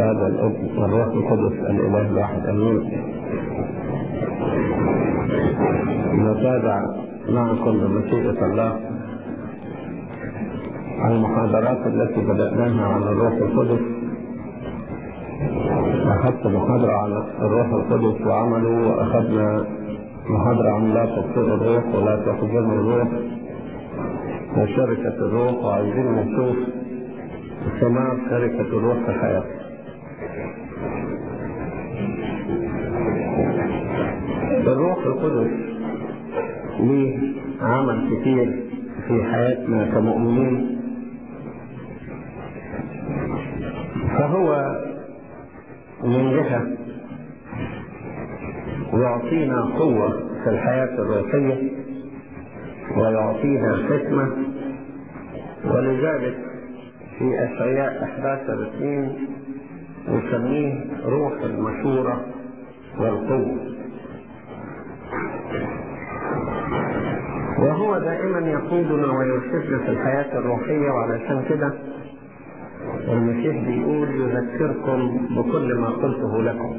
والآب والابن والروح القدس الإله الواحد أمين نتابع معكم بمشيئة الله المحاضرات التي بدأناها عن الروح القدس أخذت محاضرة عن الروح القدس وعمله وأخذنا محاضرة عن لا تبصر الروح ولا تحزن الروح وشركة الروح وعايزين نشوف ثمار شركة الروح في حياتنا الروح القدس ليه عمل كتير في حياتنا كمؤمنين فهو من جهة يعطينا قوة في الحياة الروحية ويعطينا حكمة ولذلك في أشعياء 11 اثنين نسميه روح المشورة والقوة وهو دائما يقودنا ويرشدنا في الحياة الروحية وعلشان كده المسيح بيقول يذكركم بكل ما قلته لكم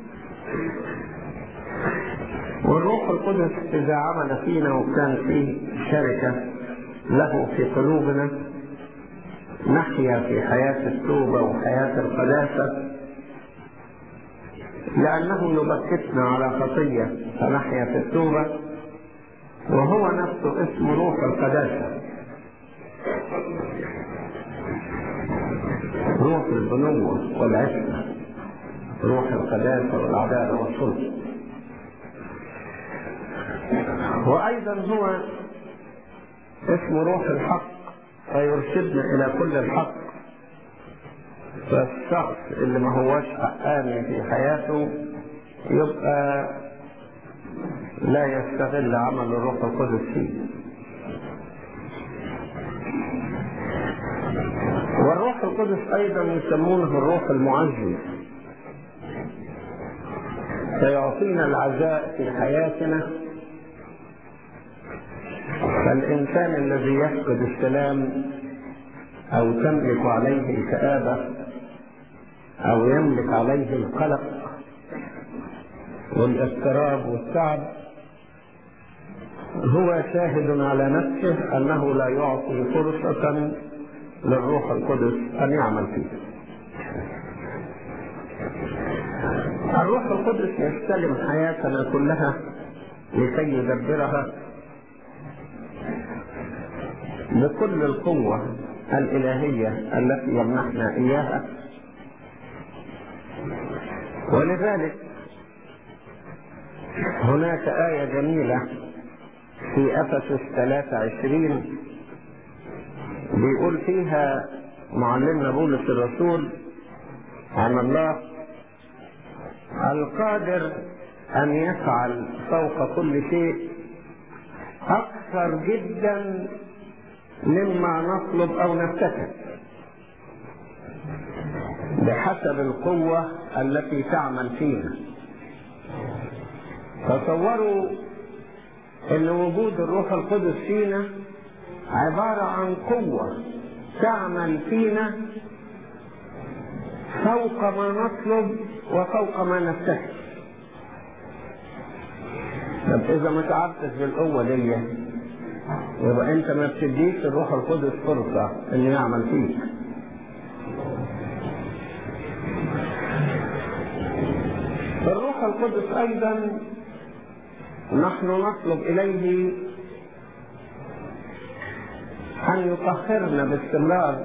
والروح القدس إذا عمل فينا وكان فيه شركة له في قلوبنا نحيا في حياة التوبة وحياة القداسة لأنه يبكتنا على خطية فنحيا في التوبة وهو نفسه اسم روح القداسة روح البنوة والعشرة روح القداسة والعدالة والصلح وأيضا هو اسم روح الحق فيرشدنا إلى كل الحق فالشخص اللي ما هوش حقاني في حياته يبقى لا يستغل عمل الروح القدس فيه والروح القدس ايضا يسمونه الروح المعزز سيعطينا العزاء في حياتنا فالانسان الذي يفقد السلام او تملك عليه الكآبة او يملك عليه القلق والاضطراب والتعب هو شاهد على نفسه انه لا يعطي فرصة للروح القدس ان يعمل فيه الروح القدس يستلم حياتنا كلها لكي يدبرها بكل القوة الإلهية التي يمنحنا إياها ولذلك هناك آية جميلة في أفسس 23 بيقول فيها معلمنا بولس الرسول عن الله القادر أن يفعل فوق كل شيء أكثر جدا مما نطلب أو نفتكر بحسب القوة التي تعمل فينا تصوروا ان وجود الروح القدس فينا عبارة عن قوة تعمل فينا فوق ما نطلب وفوق ما نفتكر طب اذا ما تعبتش بالقوة دي يبقى انت ما بتديش الروح القدس فرصة انه يعمل فيك الروح القدس ايضا نحن نطلب اليه ان يطهرنا باستمرار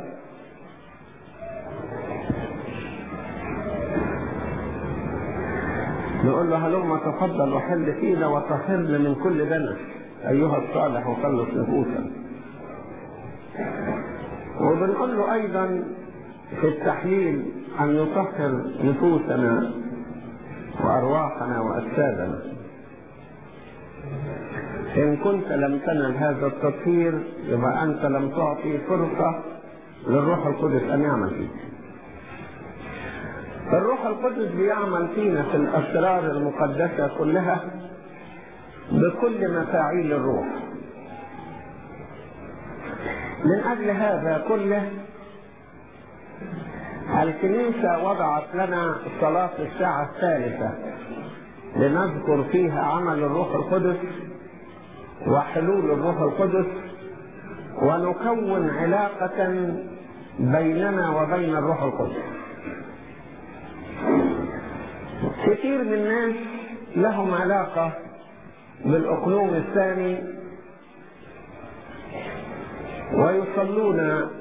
نقول له هلما تفضل وحل فينا وطهرنا من كل دنس ايها الصالح وخلص نفوسا وبنقول له ايضا في التحليل ان يطهر نفوسنا وارواحنا واجسادنا ان كنت لم تنل هذا التطهير يبقى انت لم تعطي فرصه للروح القدس ان يعمل فيك الروح القدس بيعمل فينا في الاسرار المقدسه كلها بكل مفاعيل الروح من اجل هذا كله الكنيسة وضعت لنا صلاة الساعة الثالثة لنذكر فيها عمل الروح القدس وحلول الروح القدس ونكون علاقة بيننا وبين الروح القدس كثير من الناس لهم علاقة بالأقلوم الثاني ويصلون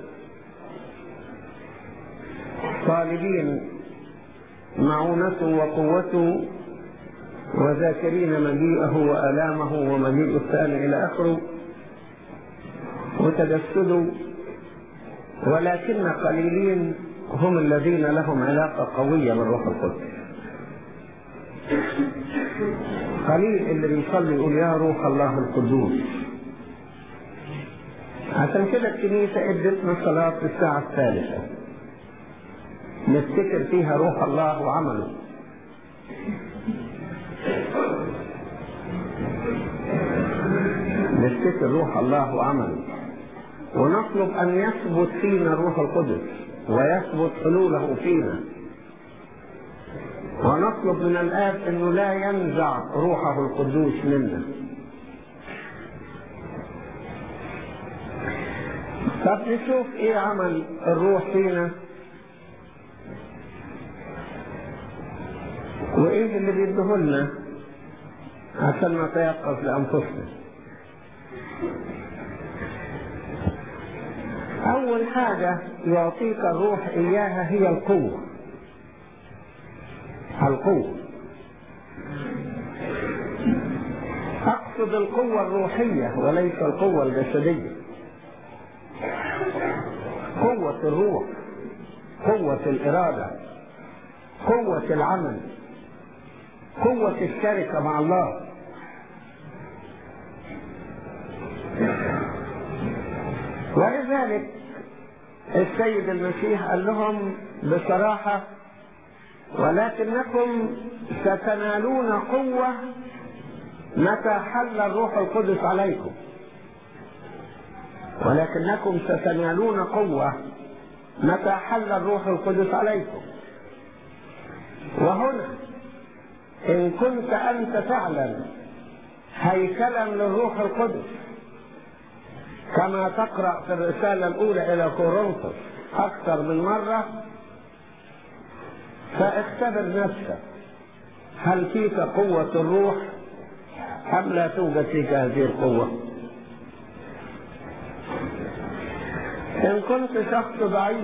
طالبين معونته وقوته وذاكرين مجيئه وآلامه ومجيء الثاني إلى آخره وتجسدوا ولكن قليلين هم الذين لهم علاقة قوية بالروح القدس قليل اللي بيصلي يقول يا روح الله القدوس عشان كده الكنيسة ادتنا صلاة في الساعة الثالثة نفتكر فيها روح الله وعمله نفتكر روح الله وعمله ونطلب أن يثبت فينا الروح القدس ويثبت حلوله فينا ونطلب من الآب أنه لا ينزع روحه القدوس منا طب نشوف ايه عمل الروح فينا وايه اللي بيديهولنا عشان نتيقظ لانفسنا اول حاجة يعطيك الروح اياها هي القوة القوة اقصد القوة الروحية وليس القوة الجسدية قوة الروح قوة الإرادة قوة العمل قوة الشركة مع الله ولذلك السيد المسيح قال لهم بصراحة ولكنكم ستنالون قوة متى حل الروح القدس عليكم ولكنكم ستنالون قوة متى حل الروح القدس عليكم وهنا إن كنت أنت فعلا هيكلا للروح القدس كما تقرأ في الرسالة الأولى إلى كورنثوس أكثر من مرة فاختبر نفسك هل فيك قوة الروح أم لا توجد فيك هذه القوة؟ إن كنت شخص ضعيف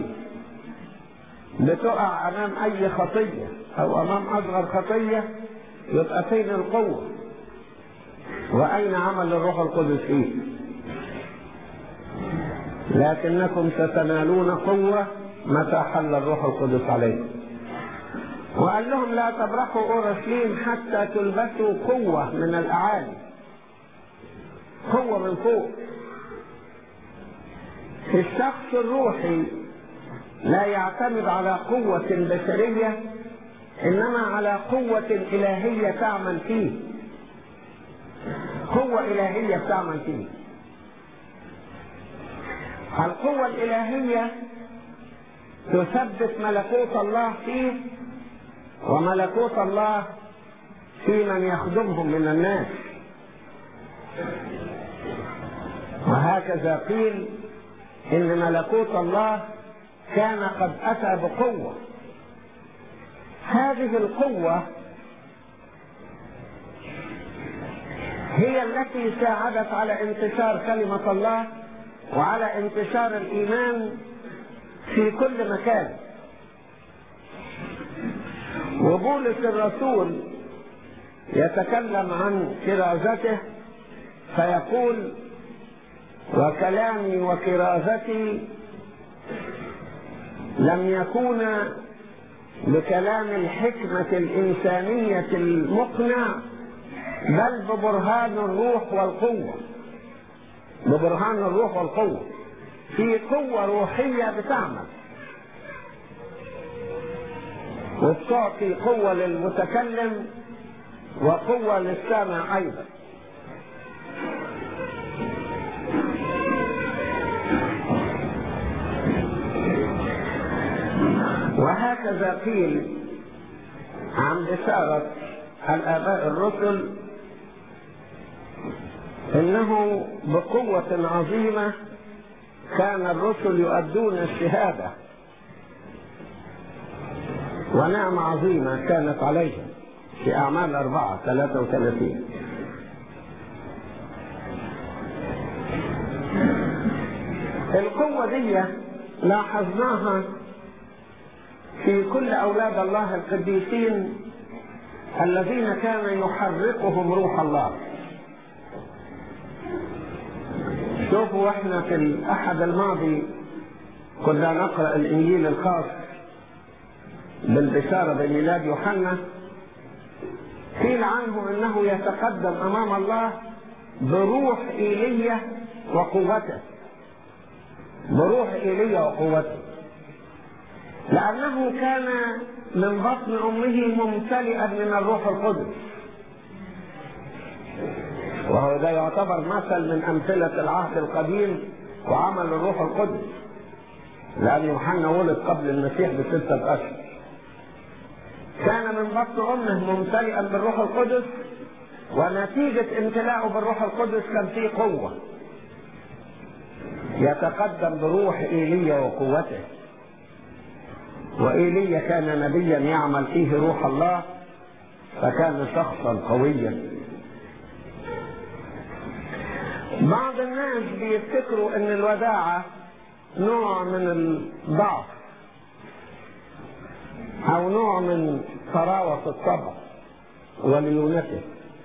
بتقع أمام أي خطية أو أمام أصغر خطية يبقى فين القوة؟ وأين عمل الروح القدس فيه؟ لكنكم ستنالون قوة متى حل الروح القدس عليكم. وقال لهم لا تبرحوا أورشليم حتى تلبسوا قوة من الأعالي. قوة من فوق. الشخص الروحي لا يعتمد على قوة بشرية إنما على قوة إلهية تعمل فيه قوة إلهية بتعمل فيه القوة الإلهية تثبت ملكوت الله فيه وملكوت الله في من يخدمهم من الناس وهكذا قيل ان ملكوت الله كان قد اتى بقوه هذه القوه هي التي ساعدت على انتشار كلمه الله وعلى انتشار الايمان في كل مكان وبولس الرسول يتكلم عن كرازته فيقول وكلامي وكرازتي لم يكون بكلام الحكمة الإنسانية المقنع بل ببرهان الروح والقوة ببرهان الروح والقوة في قوة روحية بتعمل وبتعطي قوة للمتكلم وقوة للسامع أيضا وهكذا قيل عن بشارة الآباء الرسل إنه بقوة عظيمة كان الرسل يؤدون الشهادة ونعمة عظيمة كانت عليهم في أعمال أربعة ثلاثة وثلاثين القوة دي لاحظناها في كل أولاد الله القديسين الذين كان يحرقهم روح الله شوفوا احنا في الأحد الماضي كنا نقرأ الإنجيل الخاص بالبشارة بميلاد يوحنا قيل عنه انه يتقدم امام الله بروح ايليا وقوته بروح ايليا وقوته لانه كان من بطن امه ممتلئا من الروح القدس وهو ده يعتبر مثل من امثله العهد القديم وعمل الروح القدس لان يوحنا ولد قبل المسيح بسته اشهر كان من بطن امه ممتلئا بالروح القدس ونتيجة امتلاءه بالروح القدس كان فيه قوة يتقدم بروح ايليا وقوته وايليا كان نبيا يعمل فيه روح الله فكان شخصا قويا بعض الناس بيفتكروا ان الوداعة نوع من الضعف او نوع من طراوة الطبع وليونته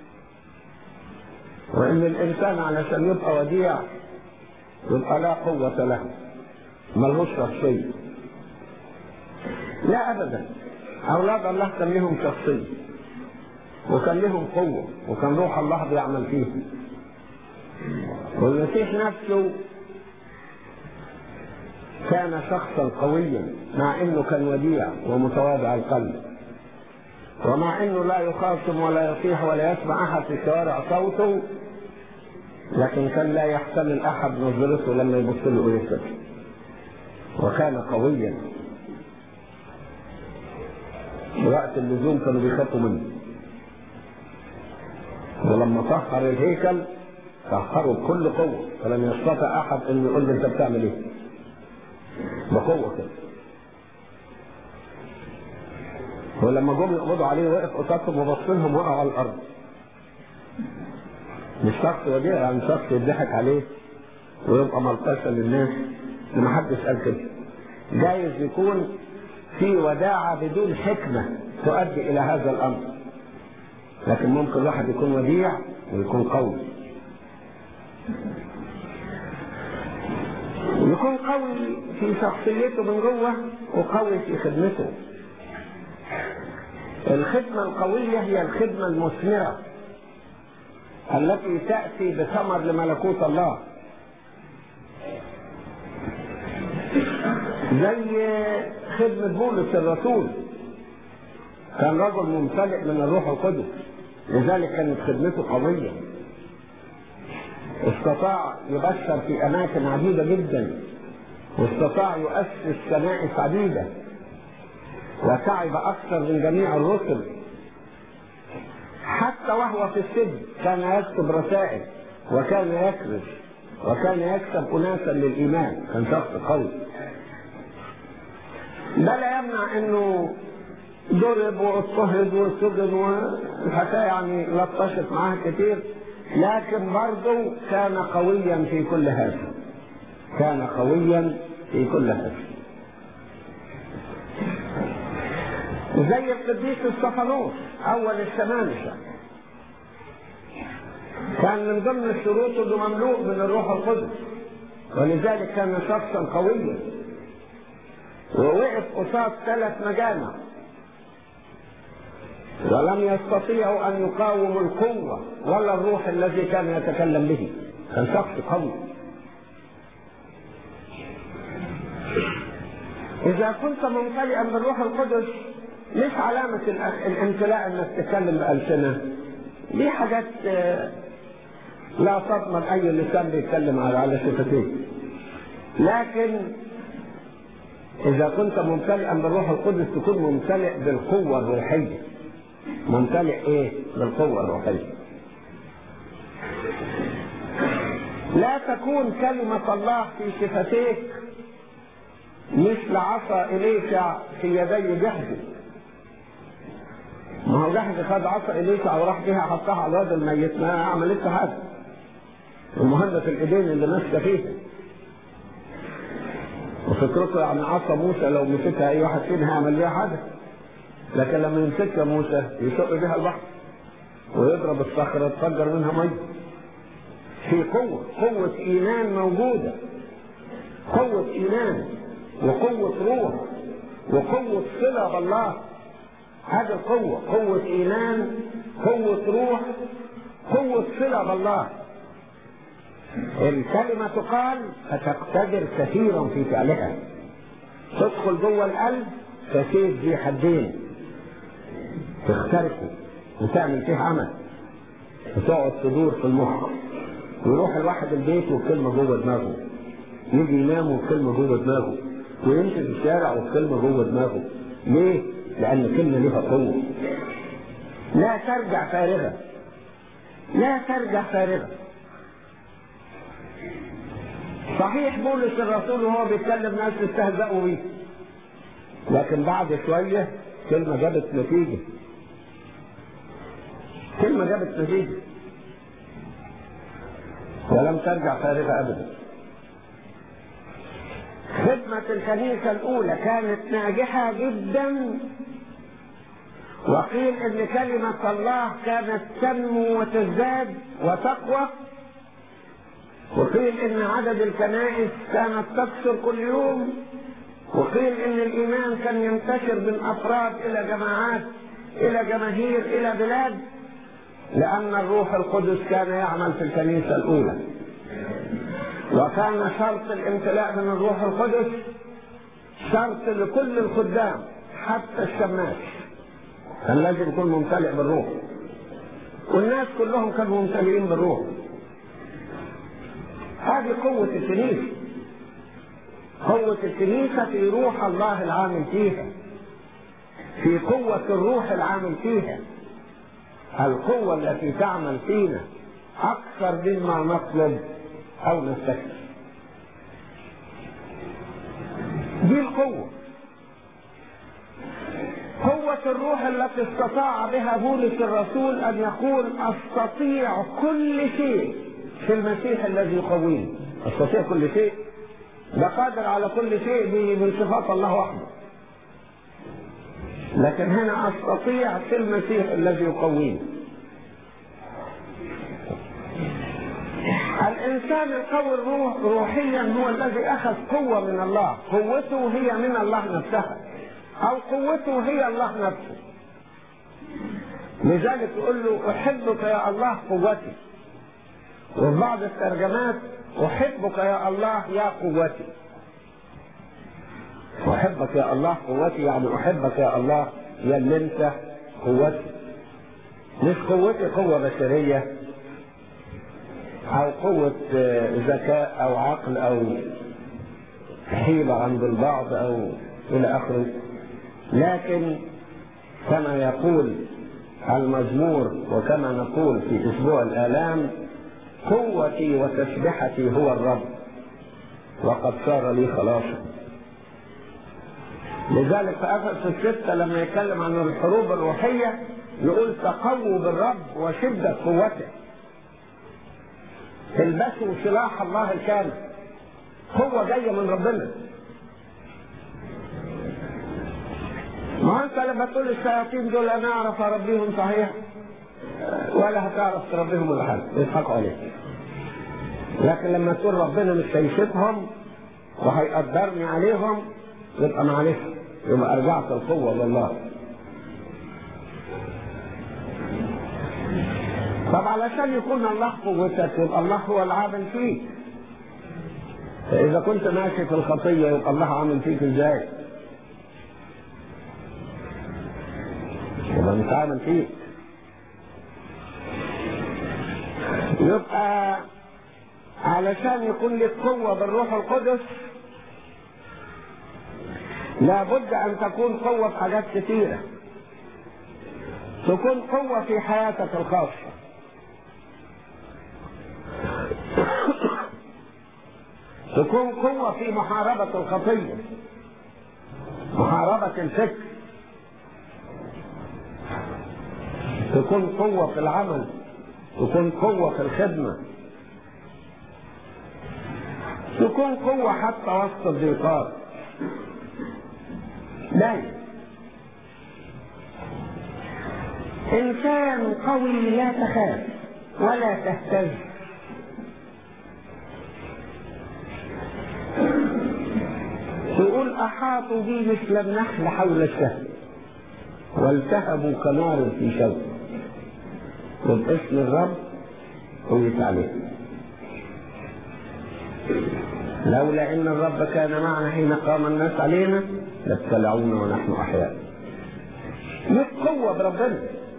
وان الانسان علشان يبقى وديع يبقى لا قوة له ملهوش شخصية لا ابدا اولاد الله كان لهم شخصية وكان لهم قوة وكان روح الله بيعمل فيهم والمسيح نفسه كان شخصا قويا مع انه كان وديع ومتواضع القلب ومع انه لا يخاصم ولا يصيح ولا يسمع احد في الشوارع صوته لكن كان لا يحتمل احد نظرته لما يبص له ويسكت وكان قويا وقت اللزوم كانوا بيخافوا منه ولما طهر الهيكل طهروا بكل قوه فلم يستطع احد انه يقول له انت بتعمل ايه بقوه كده ولما جم يقبضوا عليه وقف قصادهم وبص لهم وقعوا على الارض مش شخص وديع يعني شخص يضحك عليه ويبقى ملطشه للناس ما حدش قال كده جايز يكون في وداعه بدون حكمه تؤدي الى هذا الامر لكن ممكن واحد يكون وديع ويكون قوي يكون قوي في شخصيته من جوه وقوي في خدمته الخدمة القوية هي الخدمة المثمرة التي تأتي بثمر لملكوت الله زي خدمة بولس الرسول كان رجل ممتلئ من الروح القدس لذلك كانت خدمته قوية استطاع يبشر في أماكن عديدة جدا واستطاع يؤسس كنائس عديدة وتعب أكثر من جميع الرسل حتى وهو في السجن كان يكتب رسائل وكان يكرز وكان يكسب أناسا للإيمان كان شخص قوي ده لا يمنع انه ضرب واضطهد وسجن والحكايه يعني لطشت معاه كتير لكن برضه كان قويا في كل هذا كان قويا في كل هذا زي القديس الصفانوس اول الشمامسه كان من ضمن الشروط انه مملوء من الروح القدس ولذلك كان شخصا قويا ووقف قصاد ثلاث مجامع ولم يستطيعوا ان يقاوموا القوه ولا الروح الذي كان يتكلم به كان شخص قوي اذا كنت ممتلئا بالروح القدس مش علامة الامتلاء انك تتكلم بألسنة دي حاجات لا تضمن اي لسان بيتكلم على على شفتيه لكن إذا كنت ممتلئا بالروح القدس تكون ممتلئ بالقوة الروحية ممتلئ إيه؟ بالقوة الروحية لا تكون كلمة الله في شفتيك مثل عصا إليشع في يدي جهد ما هو جهد خد عصا إليشع وراح بيها حطها على الواد الميت ما عملتش حاجة المهم في الإيدين اللي ماسكة فيها وفكرته يعني عصا موسى لو مسكها أي واحد فينا هيعمل بيها حاجة لكن لما يمسكها موسى يشق بيها البحر ويضرب الصخرة تفجر منها مية في قوة قوة إيمان موجودة قوة إيمان وقوة روح وقوة صلة بالله هذه القوة قوة إيمان قوة روح قوة صلة بالله الكلمة تقال فتقتدر كثيرا في فعلها تدخل جوه القلب كسيف ذي حدين تخترقه وتعمل فيه عمل وتقعد تدور في المخ ويروح الواحد البيت والكلمة جوه دماغه يجي ينام والكلمة جوه دماغه ويمشي في الشارع والكلمة جوه دماغه ليه؟ لأن الكلمة لها قوة لا ترجع فارغة لا ترجع فارغة صحيح بولس الرسول وهو بيتكلم ناس استهزأوا بيه لكن بعد شوية كلمة جابت نتيجة كلمة جابت نتيجة ولم ترجع فارغة أبدا خدمة الكنيسة الأولى كانت ناجحة جدا وقيل إن كلمة الله كانت تنمو وتزداد وتقوى وقيل إن عدد الكنائس كانت تكثر كل يوم وقيل إن الإيمان كان ينتشر من أفراد إلى جماعات إلى جماهير إلى بلاد لأن الروح القدس كان يعمل في الكنيسة الأولى وكان شرط الامتلاء من الروح القدس شرط لكل الخدام حتى الشماس كان لازم يكون ممتلئ بالروح والناس كلهم كانوا ممتلئين بالروح هذه قوة الكنيسة قوة الكنيسة في روح الله العامل فيها في قوة الروح العامل فيها القوة التي تعمل فينا أكثر مما نطلب أو نستكبر دي القوة قوة الروح التي استطاع بها بولس الرسول أن يقول أستطيع كل شيء في المسيح الذي يقويني أستطيع كل شيء ده قادر على كل شيء من صفات الله وحده لكن هنا أستطيع في المسيح الذي يقويني الإنسان القوي الروح روحيا هو الذي أخذ قوة من الله قوته هي من الله نفسها أو قوته هي الله نفسه لذلك يقول له أحبك يا الله قوتي وفي بعض الترجمات أحبك يا الله يا قوتي أحبك يا الله قوتي يعني أحبك يا الله يا اللي أنت قوتي مش قوتي قوة بشرية أو قوة ذكاء أو عقل أو حيلة عند البعض أو إلى آخره لكن كما يقول المزمور وكما نقول في أسبوع الآلام قوتي وتسبحتي هو الرب وقد صار لي خلاصا لذلك في افسس الستة لما يتكلم عن الحروب الروحية يقول تقووا بالرب وشدة قوته تلبسوا سلاح الله الكامل قوة جاية من ربنا ما انت لما تقول الشياطين دول انا اعرف اربيهم صحيح ولا هتعرف تربيهم ولا حاجه يضحكوا عليك لكن لما تقول ربنا مش هيشوفهم وهيقدرني عليهم يبقى معلش يبقى ارجعت القوه لله طب علشان يكون الله قوتك يبقى الله هو العامل فيك فإذا كنت ماشي في الخطية يبقى الله عامل فيك ازاي؟ يبقى مش عامل فيك يبقى علشان يكون لك قوة بالروح القدس لابد ان تكون قوة في حاجات كثيرة تكون قوة في حياتك الخاصة تكون قوة في محاربة الخطية محاربة الفكر تكون قوة في العمل تكون قوة في الخدمة تكون قوة حتى وسط الضيقات دايما إنسان قوي لا تخاف ولا تهتز تقول أحاطوا بي مثل النخل حول الشهر والتهبوا كنار في شوك وباسم الرب قويت عليه لولا ان الرب كان معنا حين قام الناس علينا لابتلعونا ونحن احياء مش قوه بربنا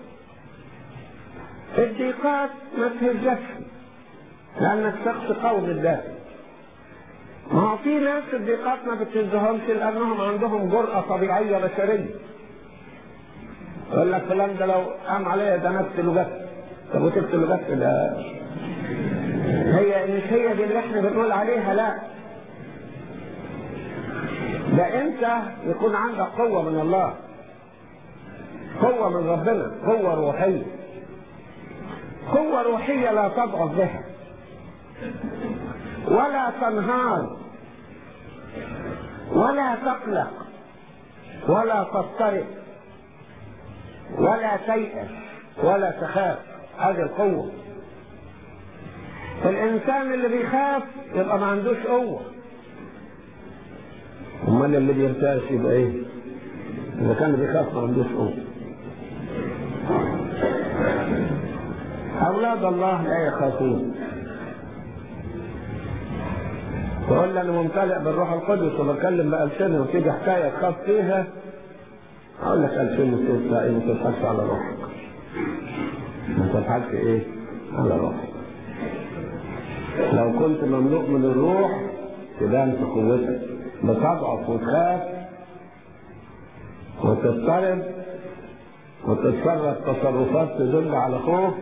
الضيقات ما تهزكش لانك شخص قوي بالذات ما هو في ناس الضيقات ما بتهزهمش لانهم عندهم جرأة طبيعية بشرية يقول لك فلان ده لو قام عليا ده نقتله بس طب وتقتله بس ده هي مش هي دي اللي احنا بنقول عليها لا ده انت يكون عندك قوة من الله قوة من ربنا قوة روحية قوة روحية لا تضعف بها ولا تنهار ولا تقلق ولا تضطرب ولا تيأس ولا تخاف هذه القوة الإنسان اللي بيخاف يبقى ما عندوش قوة أمال اللي بيرتاح يبقى إيه؟ إذا كان بيخاف ما عندوش قوة أولاد الله لا يخافون تقول لي أنا ممتلئ بالروح القدس وبكلم بألسنة وتيجي حكاية تخاف فيها أقول لك ألسنة تطلع إيه ما تضحكش على روحك ما تضحكش إيه؟ على روحك لو كنت مملوء من الروح تبان في قوتك بتضعف وتخاف وتضطرب وتتصرف تصرفات تدل على خوف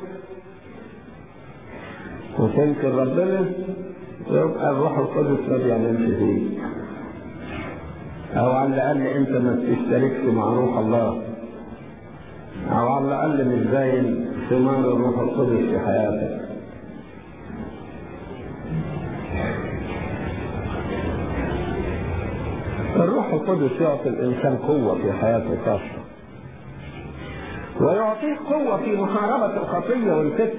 وتنكر ربنا يبقى الروح القدس ما بيعملش فيك او على الاقل انت ما تشتركش مع روح الله او على الاقل مش باين ثمار الروح القدس في حياتك الروح القدس يعطي الانسان قوه في حياته الخاصه ويعطيه قوه في محاربه الخطيه والفكر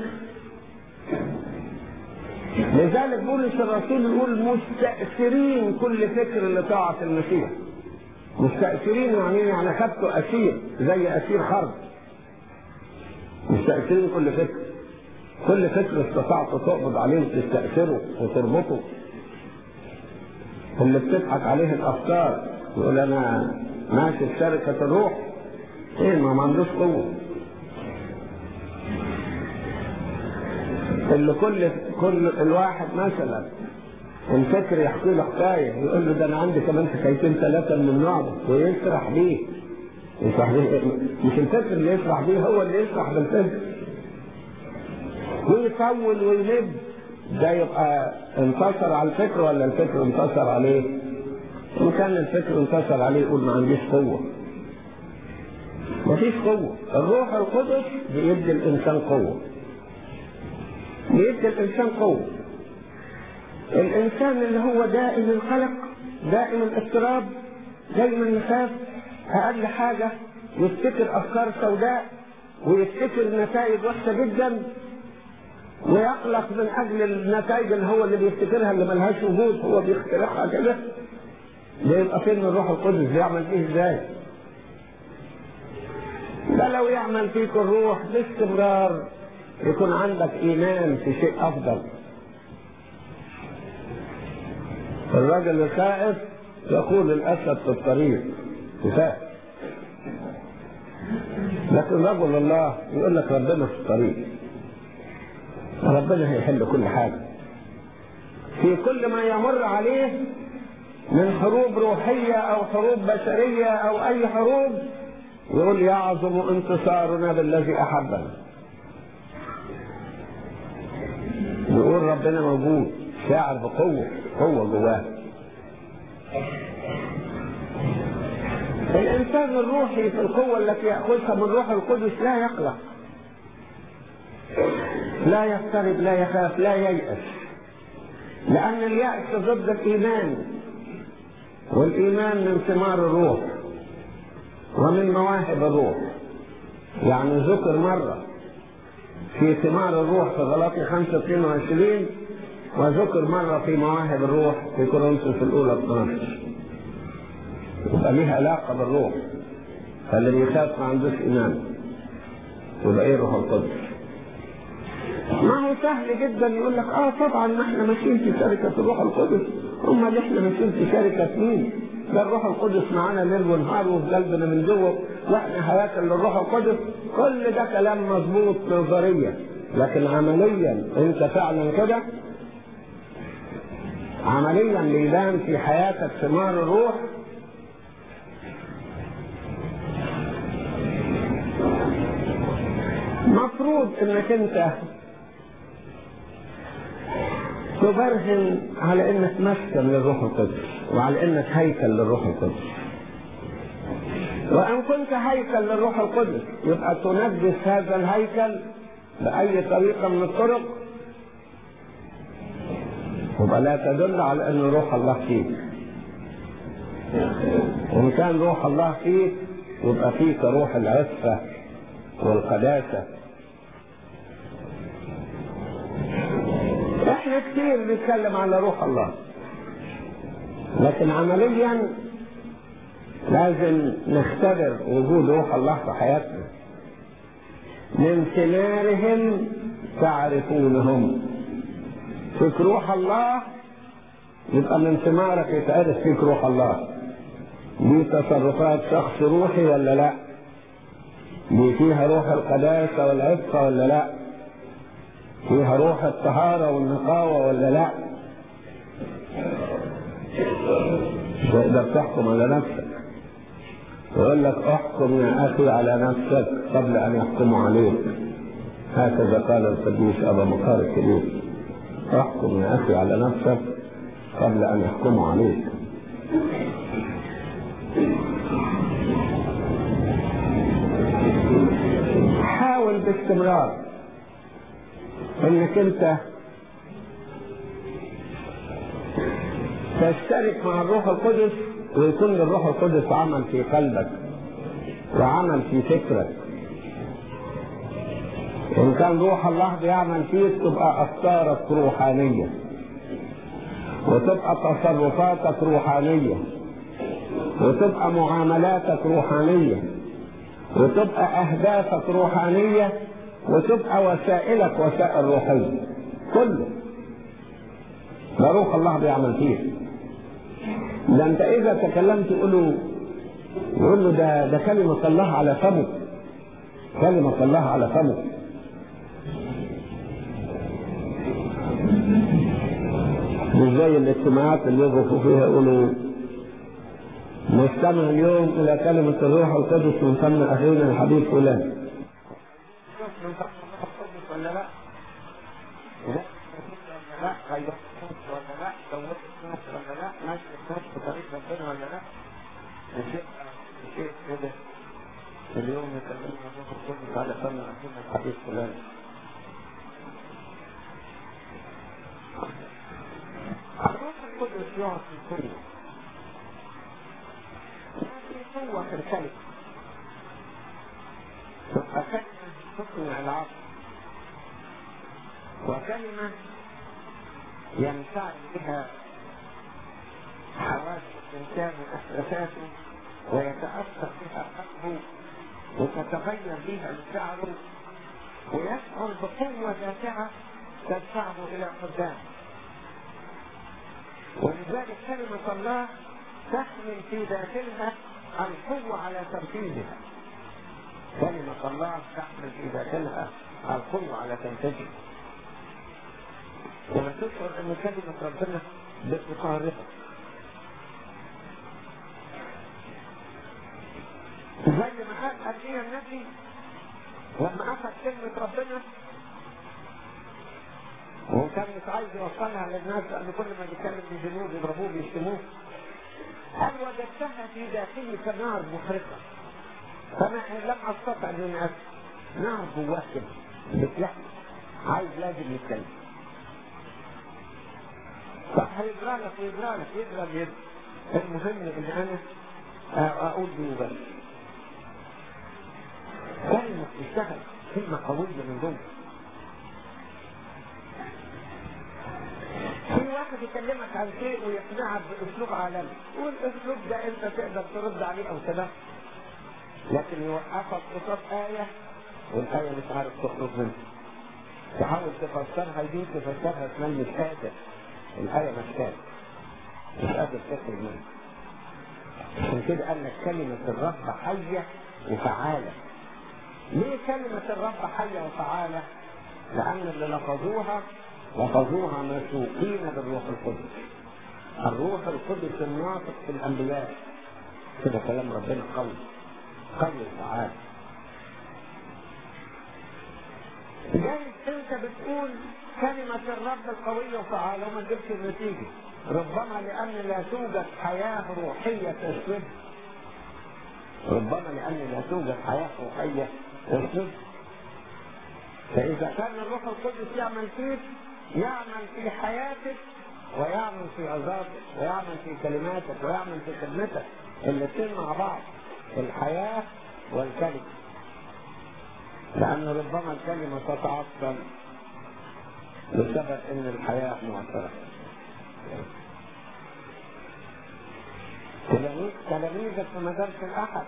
لذلك بولس الرسول يقول مستأثرين كل فكر لطاعة المسيح مستأثرين يعني يعني خدته أسير زي أسير حرب مستأثرين كل فكر كل فكر استطعت تقبض عليه وتستأثره وتربطه اللي بتضحك عليه الأفكار يقول أنا ماشي في شركة الروح إيه ما عندوش قوة اللي كل كل الواحد مثلا الفكر يحكي له حكايه يقول له ده انا عندي كمان حكايتين ثلاثه من النوع ده ويسرح بيه يسرح بيه مش الفكر اللي يسرح بيه هو اللي يسرح بالفكر ويطول ويلب ده يبقى انتصر على الفكر ولا الفكر انتصر عليه؟ إن كان الفكر انتصر عليه يقول ما عنديش قوة. مفيش قوة، الروح القدس بيدي الإنسان قوة. بيدي الإنسان قوة. الإنسان اللي هو دائم القلق، دائم الاضطراب، دايما يخاف أقل حاجة يفتكر أفكار سوداء ويفتكر نتائج وحشة جدا ويقلق من اجل النتائج اللي هو اللي بيفتكرها اللي ملهاش وجود هو بيخترعها كده ده يبقى فين الروح القدس بيعمل فيه ازاي؟ ده لو يعمل فيك الروح باستمرار يكون عندك ايمان في شيء افضل الراجل الخائف يقول الاسد في الطريق يخاف لكن رجل الله يقول لك ربنا في الطريق ربنا هيحل كل حاجة في كل ما يمر عليه من حروب روحية أو حروب بشرية أو أي حروب يقول يعظم انتصارنا بالذي أحبنا يقول ربنا موجود شاعر بقوة قوة جواه الإنسان الروحي في القوة التي يأخذها من روح القدس لا يقلق لا يضطرب لا يخاف لا ييأس لأن اليأس ضد الإيمان والإيمان من ثمار الروح ومن مواهب الروح يعني ذكر مرة في ثمار الروح في غلاطي 5 22 وذكر مرة في مواهب الروح في كورنثوس الأولى 12 يبقى ليها علاقة بالروح فاللي بيخاف ما عندوش إيمان يبقى إيه الروح القدس ما هو سهل جدا يقول لك اه طبعا ما احنا ماشيين في شركة الروح القدس هم اللي احنا ماشيين في شركة مين؟ ده الروح القدس معانا ليل ونهار وفي قلبنا من جوه واحنا هياكل للروح القدس كل ده كلام مظبوط نظريا لكن عمليا انت فعلا كده عمليا بيبان في حياتك ثمار الروح مفروض انك انت تبرهن على انك مسكن للروح القدس وعلى انك هيكل للروح القدس وان كنت هيكل للروح القدس يبقى تنجس هذا الهيكل باي طريقه من الطرق يبقى لا تدل على ان روح الله فيك وان كان روح الله فيك يبقى فيك روح العفه والقداسه احنا كتير بنتكلم على روح الله لكن عمليا لازم نختبر وجود روح الله في حياتنا من ثمارهم تعرفونهم فيك روح الله يبقى من ثمارك يتعرف فيك روح الله دي تصرفات شخص روحي ولا لا دي فيها روح القداسة والعفة ولا لا فيها روح الطهارة والنقاوة ولا لا تقدر تحكم على نفسك يقول لك احكم يا اخي على نفسك قبل ان يحكموا عليك هكذا قال القديس ابا مقار الكبير احكم يا اخي على نفسك قبل ان يحكموا عليك حاول باستمرار انك انت تشترك مع الروح القدس ويكون للروح القدس عمل في قلبك وعمل في فكرك إن كان روح الله بيعمل فيك تبقى أفكارك روحانية وتبقى تصرفاتك روحانية وتبقى معاملاتك روحانية وتبقى أهدافك روحانية وتبقى وسائلك وسائل روحية كله ده روح الله بيعمل فيك ده انت اذا تكلمت تقول له يقول له ده ده كلمة الله على فمك كلمة الله على فمك مش زي الاجتماعات اللي يقفوا فيها يقولوا نستمع اليوم الى كلمة الروح القدس من فم اخينا الحبيب فلان ولا لا؟ لا لا غيرت ولا لا زودت فلوس ولا لا ماشي فلوس بطريق ربنا ولا لا الشيء الشيء كده اليوم يكلمنا الروح القدس على فم اخينا الحبيب فلان الروح القدس يعطي كل يعطي قوة في الكلمة تبقى كلمة تقنع العقل وكلمة ينفعل بها حواس الإنسان وإحساساته ويتأثر بها قلبه وتتغير بها مشاعره ويشعر بقوة دافعة تدفعه إلى قدام ولذلك كلمة الله تحمل في داخلها القوة على تنفيذها كلمة الله تحمل في داخلها القوة على تنفيذها لما تشعر ان كلمة ربنا بتقاربك زي ما قال أرميا النبي لما أخذ كلمة ربنا وكان مش عايز يوصلها للناس لأن كل ما بيتكلم بيجنوه بيضربوه بيشتموه قال وجدتها في داخلي كنار محرقة فما لم أستطع أن أسكت نار جواه كده بتلحم عايز لازم يتكلم صح هيجرى لك ويجرى لك يجرى بيد المهم ان انا اقول له بس كلمة تشتغل كلمة قوية من جوه في واحد يكلمك عن شيء ويقنعك باسلوب عالمي والاسلوب ده انت تقدر ترد عليه او تدخل لكن يوقفك قصاد آية والآية مش عارف تخرج منها تحاول تفسرها دي تفسرها اسمها مش قادر الآية مش قادر مش قادر تخرج منها عشان كده قال لك كلمة الرب حية وفعالة ليه كلمة الرب حية وفعالة؟ لأن اللي لفظوها لفظوها مسوقين بالروح القدس الروح القدس الناطق في الأنبياء كده كلام ربنا قوي قوي وفعال جايز انت بتقول كلمة الرب القوية وفعالة وما تجيبش النتيجة ربما لأن لا توجد حياة روحية تسلب ربما لأن لا توجد حياة روحية تسلب فإذا كان الروح القدس يعمل فيك يعمل في حياتك ويعمل في عظاتك ويعمل في كلماتك ويعمل في خدمتك الاثنين مع بعض الحياة والكلمة لأن ربما الكلمة تتعطل بسبب أن الحياة معطلة تلاميذك في مدارس الأحد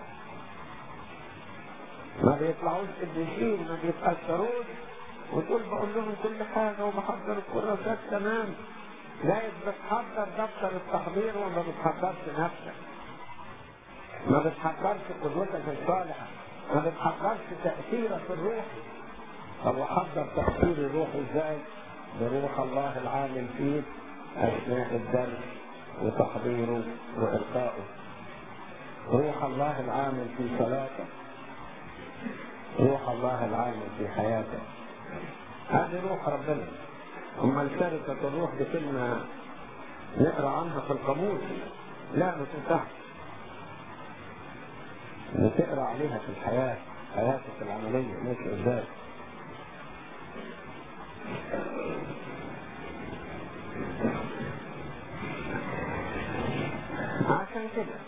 ما بيطلعوش قديسين ما بيتأثروش وتقول بقول لهم كل حاجة وبحضر الكراسات تمام جايز بتحضر دفتر التحضير وما بتحضرش نفسك ما بتحضرش قدوتك الصالحة ما بتحضرش تأثيرك الروحي طب وحضر تأثير الروح ازاي؟ بروح الله العامل فيك أثناء الدرس وتحضيره وإلقائه روح الله العامل في صلاتك روح الله العامل في حياتك هذه روح ربنا أما شركة الروح دي كلمة نقرأ عنها في القاموس لا ما تنفعش بتقرا عليها في الحياة حياتك العملية ماشي ازاي عشان كده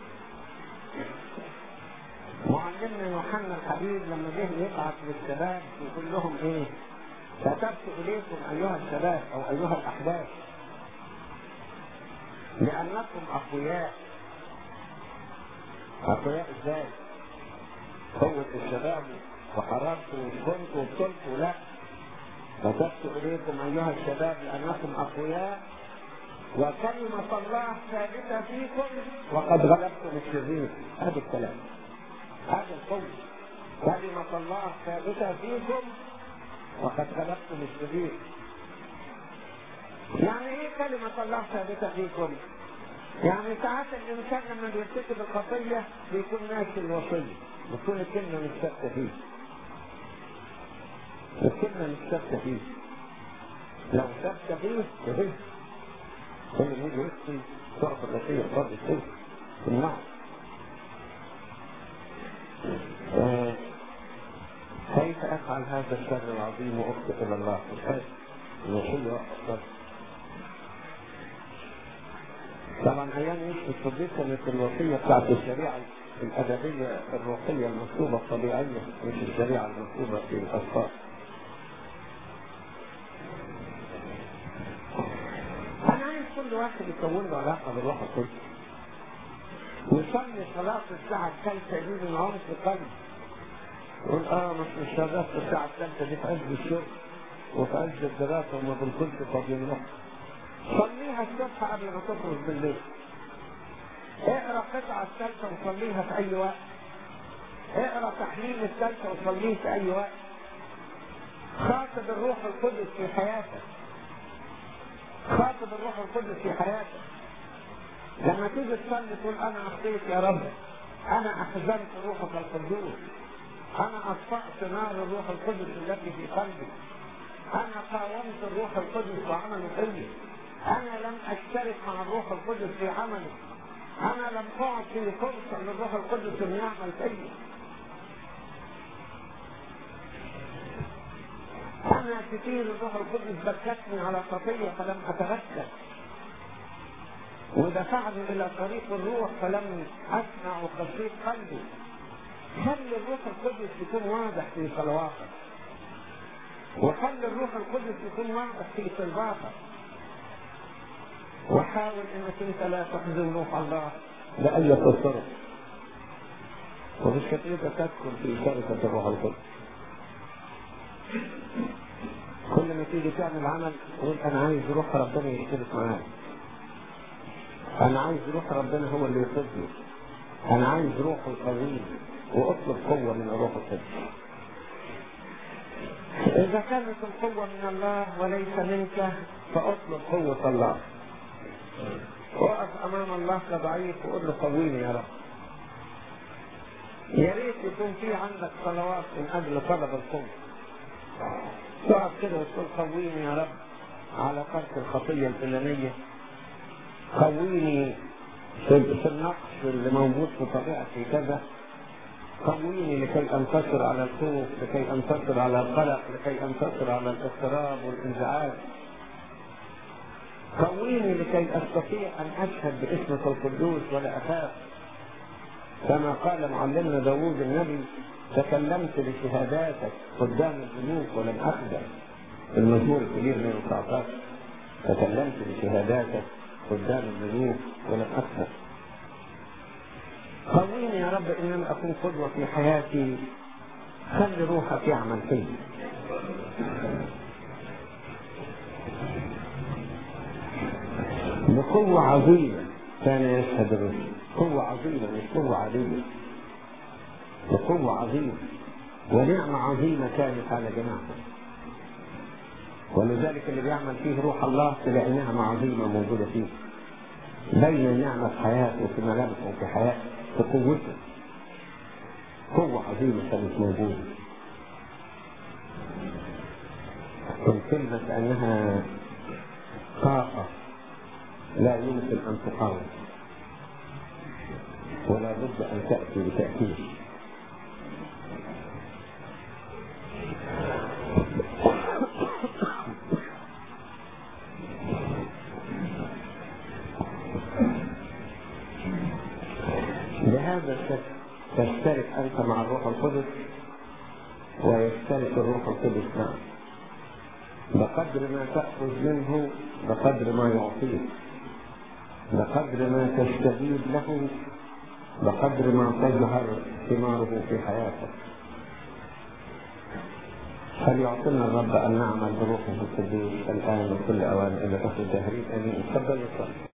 معلمنا يوحنا الحبيب لما جه يبعث للشباب يقول لهم ايه كتبت اليكم ايها الشباب او ايها الاحداث لانكم اقوياء اقوياء ازاي قوة الشباب وحرارته وكنت وبطلته لا كتبت إليكم أيها الشباب لأنكم أقوياء وكلمة الله ثابتة فيكم وقد غلبتم الشرير هذا الكلام هذا القول كلمة الله ثابتة فيكم وقد غلبتم الشرير يعني ايه كلمة الله ثابتة فيكم؟ يعني ساعات الإنسان لما بيرتكب الخطية بيكون ناسي الوصية بتكون الكلمة مش ثابتة فيه الكلمة مش ثابتة فيه لو ثابتة فيه تهز كل ما يجي يحكي تعرف الرسية فرد السيف في النعم كيف افعل هذا الشر العظيم واخطئ الى الله مش قادر الوصية اكثر طبعا ايام يوسف الصديق كانت الوصية بتاعت الشريعة الأدبية الروحية المكتوبة الطبيعية مش الشريعة المكتوبة في الأسفار. أنا عايز كل واحد يكون له علاقة بالروح القدس. ويصلي صلاة الساعة الثالثة دي من عمق القلب. يقول اه مش مش صلاة الساعة الثالثة دي في عز الشغل وفي عز الدراسة وما بنكونش فاضيين لها. صليها الصبح قبل ما تخرج بالليل. اقرا قطعة الثالثة وصليها في أي وقت. اقرا تحليل الثالثة وصليه في أي وقت. خاطب الروح القدس في حياتك. خاطب الروح القدس في حياتك. لما تيجي تصلي تقول أنا أخطيت يا رب. انا احزنت روحك القدوس انا اطفأت نار الروح القدس التي في قلبي انا قاومت الروح القدس وعمله فيا انا لم اشترك مع الروح القدس في عمله انا لم اعطي فرصه للروح القدس انه يعمل فيا انا كثير الروح القدس بكتني على خطيه فلم اتذكر ودفعني الى طريق الروح فلم اسمع خشيه قلبي خلي الروح القدس يكون واضح في صلواتك وخلي الروح القدس يكون واضح في صلواتك وحاول انك انت لا تحزن روح الله بأي طرق ومش كثير تدخل في شركة الروح القدس كل ما تيجي تعمل عمل تقول انا عايز روح ربنا يشترك معايا انا عايز روح ربنا هو اللي يقودني انا عايز روح القوي واطلب قوة من الروح القدس اذا كانت القوة من الله وليس منك فاطلب قوة الله وقف امام الله كضعيف وقول له قويني يا رب يا ريت يكون في عندك صلوات من اجل طلب القوة تقف كده وتقول قويني يا رب على ترك الخطية الفلانية قويني في النقص اللي موجود في طبيعتي كذا قويني لكي انتصر على الخوف لكي انتصر على القلق لكي انتصر على الاضطراب والانزعاج قويني لكي استطيع ان اشهد باسمك القدوس ولا اخاف كما قال معلمنا داوود النبي تكلمت بشهاداتك قدام الملوك ولم اخدع في المزمور الكبير 119 تكلمت بشهاداتك قدام الملوك ولم اخدع قويني يا رب ان لم اكون قدوه في حياتي خلي روحك يعمل فيا بقوة عظيمة كان يشهد الرسل قوة عظيمة مش قوة عادية بقوة عظيمة ونعمة عظيمة كانت على جماعته ولذلك اللي بيعمل فيه روح الله تلاقي نعمة عظيمة موجودة فيه بين نعمة حياته في ملامحه في حياته في قوته قوة عظيمة كانت موجودة من كلمة أنها طاقة لا يمكن أن تقاوم ولا بد أن تأتي بتأكيد بهذا الشكل تشترك أنت مع الروح القدس ويشترك الروح القدس معك بقدر ما تأخذ منه بقدر ما يعطيك بقدر ما تستجيب له بقدر ما تظهر ثماره في حياتك فليعطينا الرب ان نعمل بروحه القدوس الان وكل اوان الى اخر الدهرين امين تفضل